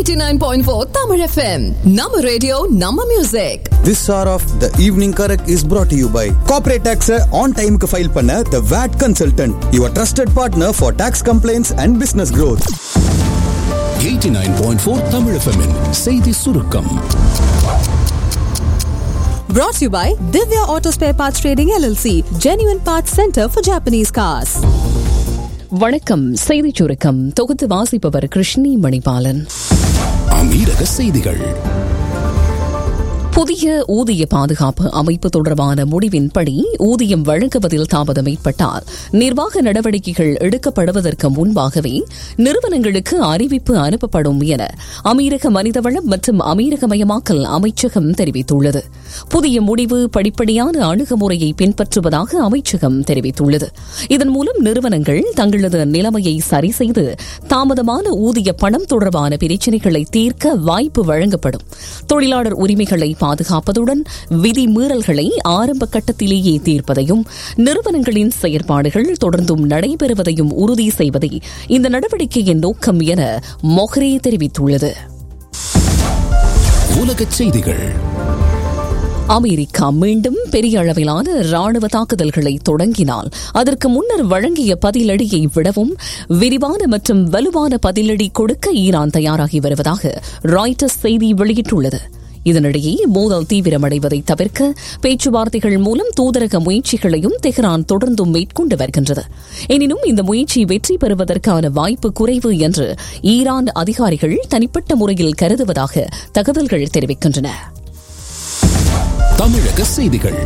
89.4 Tamil FM. Nama radio, Nama music. This hour of the evening correct is brought to you by Corporate Tax on time க்கு file பண்ண The VAT Consultant, your trusted partner for tax complaints and business growth. 89.4 Tamil FM -இன் செய்தி சுருக்கம் Brought to you by Divya Auto Spare Parts Trading LLC, Genuine Parts Center for Japanese Cars. வணக்கம் செய்திச் சுருக்கம் தொகுத்து வாசிப்பவர் கிருஷ்ணி மணிபாலன் அமீரக செய்திகள் புதிய ஊதிய பாதுகாப்பு அமைப்பு தொடர்பான முடிவின்படி ஊதியம் வழங்குவதில் தாமதம் ஏற்பட்டால் நிர்வாக நடவடிக்கைகள் எடுக்கப்படுவதற்கு முன்பாகவே நிறுவனங்களுக்கு அறிவிப்பு அனுப்பப்படும் என அமீரக மனிதவளம் மற்றும் அமீரகமயமாக்கல் அமைச்சகம் தெரிவித்துள்ளது புதிய முடிவு படிப்படியான அணுகுமுறையை பின்பற்றுவதாக அமைச்சகம் தெரிவித்துள்ளது இதன் மூலம் நிறுவனங்கள் தங்களது நிலைமையை சரி செய்து தாமதமான ஊதிய பணம் தொடர்பான பிரச்சினைகளை தீர்க்க வாய்ப்பு வழங்கப்படும் தொழிலாளர் உரிமைகளை பாதுகாப்பதுடன் விதிமீறல்களை ஆரம்ப கட்டத்திலேயே தீர்ப்பதையும் நிறுவனங்களின் செயற்பாடுகள் தொடர்ந்தும் நடைபெறுவதையும் உறுதி செய்வதே இந்த நடவடிக்கையின் நோக்கம் என மொஹ்ரே தெரிவித்துள்ளது உலகச் செய்திகள் அமெரிக்கா மீண்டும் பெரிய அளவிலான ராணுவ தாக்குதல்களை தொடங்கினால் அதற்கு முன்னர் வழங்கிய பதிலடியை விடவும் விரிவான மற்றும் வலுவான பதிலடி கொடுக்க ஈரான் தயாராகி வருவதாக ராய்டர்ஸ் செய்தி வெளியிட்டுள்ளது இதனிடையே மோதல் தீவிரமடைவதை தவிர்க்க பேச்சுவார்த்தைகள் மூலம் தூதரக முயற்சிகளையும் தெஹ்ரான் தொடர்ந்தும் மேற்கொண்டு வருகின்றது எனினும் இந்த முயற்சி வெற்றி பெறுவதற்கான வாய்ப்பு குறைவு என்று ஈரான் அதிகாரிகள் தனிப்பட்ட முறையில் கருதுவதாக தகவல்கள் தெரிவிக்கின்றன தமிழக செய்திகள்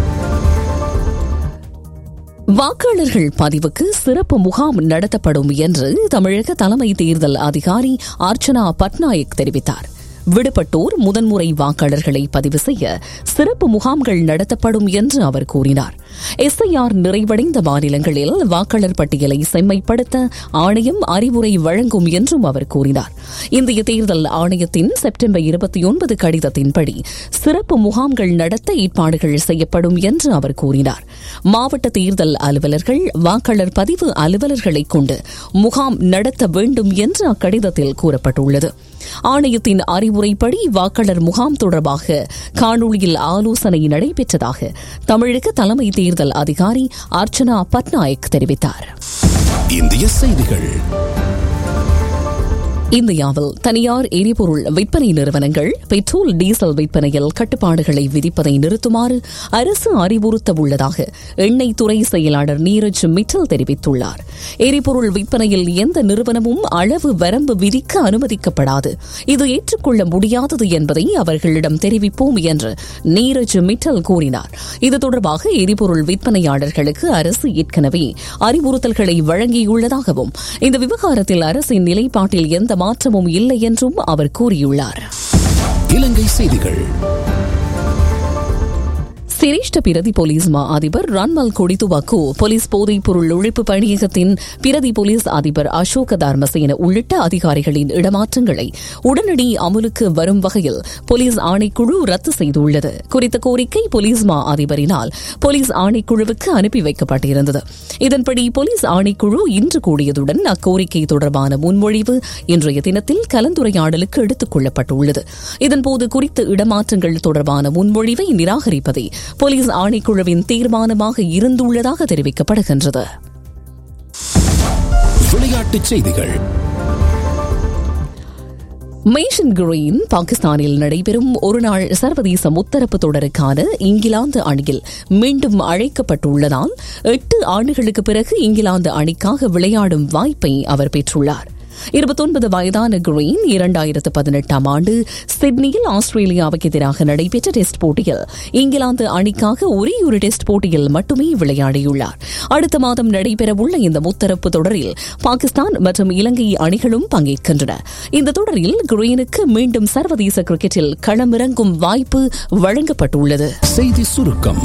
வாக்காளர்கள் பதிவுக்கு சிறப்பு முகாம் நடத்தப்படும் என்று தமிழக தலைமை தேர்தல் அதிகாரி அர்ச்சனா பட்நாயக் தெரிவித்தார் விடுபட்டோர் முதன்முறை வாக்காளர்களை பதிவு செய்ய சிறப்பு முகாம்கள் நடத்தப்படும் என்று அவர் கூறினார் எஸ்ஐஆர் நிறைவடைந்த மாநிலங்களில் வாக்காளர் பட்டியலை செம்மைப்படுத்த ஆணையம் அறிவுரை வழங்கும் என்றும் அவர் கூறினார் இந்திய தேர்தல் ஆணையத்தின் செப்டம்பர் இருபத்தி ஒன்பது கடிதத்தின்படி சிறப்பு முகாம்கள் நடத்த ஏற்பாடுகள் செய்யப்படும் என்று அவர் கூறினார் மாவட்ட தேர்தல் அலுவலர்கள் வாக்காளர் பதிவு அலுவலர்களை கொண்டு முகாம் நடத்த வேண்டும் என்று அக்கடிதத்தில் கூறப்பட்டுள்ளது ஆணையத்தின் அறிவுரைப்படி வாக்காளர் முகாம் தொடர்பாக காணொலியில் ஆலோசனை நடைபெற்றதாக தமிழக தலைமை தேர்தல் அதிகாரி அர்ச்சனா பட்நாயக் தெரிவித்தார் இந்திய செய்திகள் இந்தியாவில் தனியார் எரிபொருள் விற்பனை நிறுவனங்கள் பெட்ரோல் டீசல் விற்பனையில் கட்டுப்பாடுகளை விதிப்பதை நிறுத்துமாறு அரசு அறிவுறுத்த உள்ளதாக எண்ணெய் துறை செயலாளர் நீரஜ் மிட்டல் தெரிவித்துள்ளார் எரிபொருள் விற்பனையில் எந்த நிறுவனமும் அளவு வரம்பு விதிக்க அனுமதிக்கப்படாது இது ஏற்றுக்கொள்ள முடியாதது என்பதை அவர்களிடம் தெரிவிப்போம் என்று நீரஜ் மிட்டல் கூறினார் இது தொடர்பாக எரிபொருள் விற்பனையாளர்களுக்கு அரசு ஏற்கனவே அறிவுறுத்தல்களை வழங்கியுள்ளதாகவும் இந்த விவகாரத்தில் அரசின் நிலைப்பாட்டில் எந்த மாற்றமும் இல்லை என்றும் அவர் கூறியுள்ளார் இலங்கை செய்திகள் சிரேஷ்ட பிரதி போலீஸ் மா அதிபர் ரன்மல் கொடிதுவாக்கு போலீஸ் போதைப் பொருள் ஒழிப்பு பணியகத்தின் பிரதி போலீஸ் அதிபர் அசோக தர்மசேன உள்ளிட்ட அதிகாரிகளின் இடமாற்றங்களை உடனடி அமலுக்கு வரும் வகையில் போலீஸ் ஆணைக்குழு ரத்து செய்துள்ளது குறித்த கோரிக்கை போலீஸ் மா அதிபரினால் போலீஸ் ஆணைக்குழுவுக்கு அனுப்பி வைக்கப்பட்டிருந்தது இதன்படி போலீஸ் ஆணைக்குழு இன்று கூடியதுடன் அக்கோரிக்கை தொடர்பான முன்மொழிவு இன்றைய தினத்தில் கலந்துரையாடலுக்கு எடுத்துக் கொள்ளப்பட்டுள்ளது இதன்போது குறித்த இடமாற்றங்கள் தொடர்பான முன்மொழிவை நிராகரிப்பதே போலீஸ் ஆணைக்குழுவின் தீர்மானமாக இருந்துள்ளதாக தெரிவிக்கப்படுகின்றது விளையாட்டுச் செய்திகள் மேஷன் கிரீன் பாகிஸ்தானில் நடைபெறும் ஒருநாள் சர்வதேச முத்தரப்பு தொடருக்கான இங்கிலாந்து அணியில் மீண்டும் அழைக்கப்பட்டுள்ளதால் எட்டு ஆண்டுகளுக்கு பிறகு இங்கிலாந்து அணிக்காக விளையாடும் வாய்ப்பை அவர் பெற்றுள்ளார் இருபத்தொன்பது வயதான கிரீன் இரண்டாயிரத்து பதினெட்டாம் ஆண்டு சிட்னியில் ஆஸ்திரேலியாவுக்கு எதிராக நடைபெற்ற டெஸ்ட் போட்டியில் இங்கிலாந்து அணிக்காக ஒரே ஒரு டெஸ்ட் போட்டியில் மட்டுமே விளையாடியுள்ளார் அடுத்த மாதம் நடைபெறவுள்ள இந்த முத்தரப்பு தொடரில் பாகிஸ்தான் மற்றும் இலங்கை அணிகளும் பங்கேற்கின்றன இந்த தொடரில் கிரீனுக்கு மீண்டும் சர்வதேச கிரிக்கெட்டில் களமிறங்கும் வாய்ப்பு வழங்கப்பட்டுள்ளது செய்தி சுருக்கம்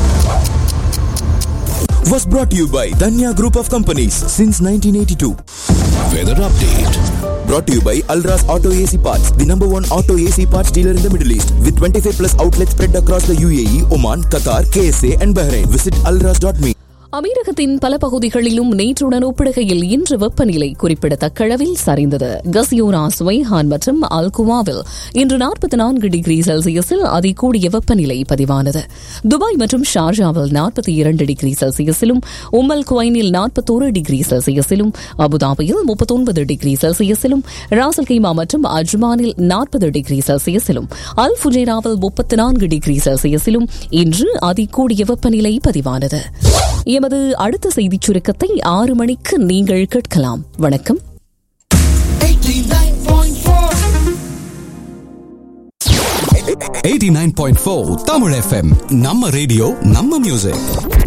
Was brought to you by Danya Group of Companies since 1982. Weather update Brought to you by Alras Auto AC Parts, the number one auto AC parts dealer in the Middle East, with 25 plus outlets spread across the UAE, Oman, Qatar, KSA, and Bahrain. Visit alras.me. அமீரகத்தின் பல பகுதிகளிலும் நேற்றுடன் ஒப்பிடுகையில் இன்று வெப்பநிலை குறிப்பிடத்தக்க அளவில் சரிந்தது கசியோரா சுவைஹான் மற்றும் அல்குவாவில் இன்று நாற்பத்தி நான்கு டிகிரி செல்சியஸில் அதிகூடிய வெப்பநிலை பதிவானது துபாய் மற்றும் ஷார்ஜாவில் நாற்பத்தி இரண்டு டிகிரி செல்சியஸிலும் உம்மல் குவைனில் நாற்பத்தோரு டிகிரி செல்சியஸிலும் அபுதாபியில் முப்பத்தொன்பது டிகிரி செல்சியஸிலும் ராசல் கைமா மற்றும் அஜ்மானில் நாற்பது டிகிரி செல்சியஸிலும் அல் ஃபுஜேராவில் முப்பத்தி நான்கு டிகிரி செல்சியஸிலும் இன்று அதிகூடிய வெப்பநிலை பதிவானது எமது அடுத்த செய்திச் சுருக்கத்தை ஆறு மணிக்கு நீங்கள் கேட்கலாம் வணக்கம் 89.4 தமிழ் எஃப்எம் நம்ம ரேடியோ நம்ம மியூசிக்